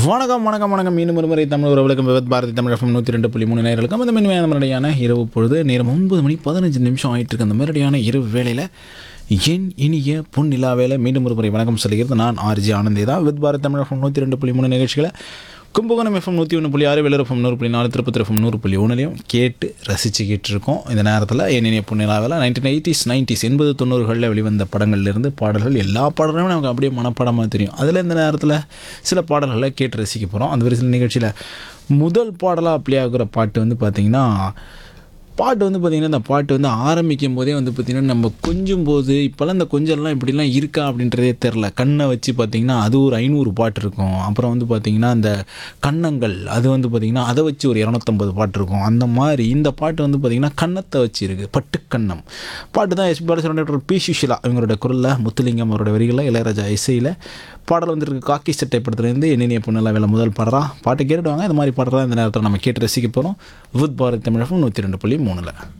வணக்கம் வணக்கம் வணக்கம் மீண்டும் ஒரு முறை தமிழ் உறவுகளுக்கும் விவத் பாரதி தமிழ் எஃப்எம் நூற்றி ரெண்டு புள்ளி மூணு நேர்களுக்கும் அந்த மென்மையான முறையான இரவு பொழுது நேரம் ஒன்பது மணி பதினஞ்சு நிமிஷம் ஆயிட்டு இருக்கு அந்த மாதிரியான இரவு வேளையில் என் இனிய பொன் நிலா வேலை மீண்டும் ஒரு முறை வணக்கம் சொல்லுகிறது நான் ஆர்ஜி ஆனந்தே தான் வித் பாரத் தமிழ் எஃப்எம் நூற்றி ரெண்டு புள்ளி மூணு நிகழ்ச்சிகளை கும்பகோணம் எஃப்எம் நூற்றி ஒன்று புள்ளி ஆறு வேலர் எஃப்எம் நூறு புள்ளி நாலு திருப்பத்தூர் எஃப்எம் நூறு புள்ளி ஒன்றுலையும் கேட்டு ரசிச்சுக்கிட்டு இருக்கோம் இந்த நேரத்தில் என் இனிய பொன் நிலாவில் நைன்டீன் எயிட்டிஸ் நைன்டிஸ் எண்பது தொண்ணூறுகளில் வெளிவந்த படங்கள்லேருந்து பாடல்கள் எல்லா பாடல்களும் நமக்கு அப்படியே மனப்படமாக தெரியும் அதில் இந்த நேரத்தில் சில பாடல்களை கேட்டு ரசிக்க போகிறோம் அந்த வரிசையில் நிகழ்ச்சியில் முதல் பாடலாக ப்ளே ஆகுற பாட்டு வந்து பார்த்திங்கன்னா பாட்டு வந்து பார்த்திங்கன்னா இந்த பாட்டு வந்து ஆரம்பிக்கும் போதே வந்து பார்த்திங்கன்னா நம்ம கொஞ்சும் போது இப்போல்லாம் இந்த கொஞ்சம்லாம் இப்படிலாம் இருக்கா அப்படின்றதே தெரில கண்ணை வச்சு பார்த்திங்கன்னா அது ஒரு ஐநூறு பாட்டு இருக்கும் அப்புறம் வந்து பார்த்திங்கன்னா இந்த கன்னங்கள் அது வந்து பார்த்திங்கன்னா அதை வச்சு ஒரு இரநூத்தம்பது பாட்டு இருக்கும் அந்த மாதிரி இந்த பாட்டு வந்து பார்த்திங்கன்னா கன்னத்தை வச்சு இருக்குது பட்டுக்கண்ணம் பாட்டு தான் எஸ்பி பாலசுரன் பி சுஷிலா இவங்களோட குரலில் முத்துலிங்கம் அவரோட வரிகளில் இளையராஜா இசையில் பாடல் வந்திருக்கு காக்கி சட்டை படத்துலேருந்து என்னென்ன பொண்ணெல்லாம் வேலை முதல் பாடுறா பாட்டை கேட்டுடுவாங்க இந்த மாதிரி பாடுறா இந்த நேரத்தில் நம்ம கேட்டு ரசிக்க போகிறோம் வித் பாரத் தமிழகம் நூற்றி ரெண்டு புள்ளி மூணில்